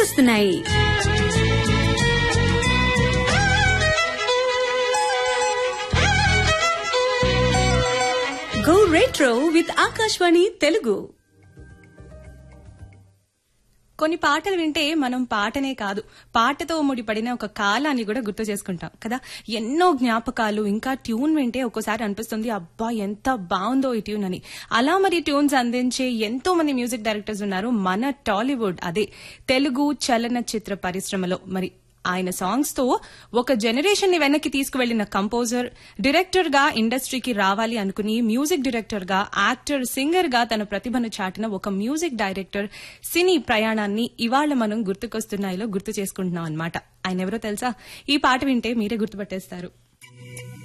గుర్తొస్తున్నాయి go retro with Akashvani Telugu కొన్ని పాటలు వింటే మనం పాటనే కాదు పాటతో ముడిపడిన ఒక కాలాన్ని కూడా గుర్తు చేసుకుంటాం కదా ఎన్నో జ్ఞాపకాలు ఇంకా ట్యూన్ వింటే ఒక్కోసారి అనిపిస్తుంది అబ్బా ఎంత బాగుందో ఈ ట్యూన్ అని అలా మరి ట్యూన్స్ అందించే ఎంతో మంది మ్యూజిక్ డైరెక్టర్స్ ఉన్నారు మన టాలీవుడ్ అదే తెలుగు చలనచిత్ర పరిశ్రమలో మరి ఆయన సాంగ్స్ తో ఒక జనరేషన్ ని వెనక్కి తీసుకువెళ్లిన కంపోజర్ డైరెక్టర్ గా ఇండస్ట్రీకి రావాలి అనుకుని మ్యూజిక్ డైరెక్టర్ గా యాక్టర్ సింగర్ గా తన ప్రతిభను చాటిన ఒక మ్యూజిక్ డైరెక్టర్ సినీ ప్రయాణాన్ని ఇవాళ మనం గుర్తుకొస్తున్నాయిలో గుర్తు చేసుకుంటున్నాం అన్నమాట ఆయన ఎవరో తెలుసా ఈ పాట వింటే మీరే గుర్తుపట్టేస్తారు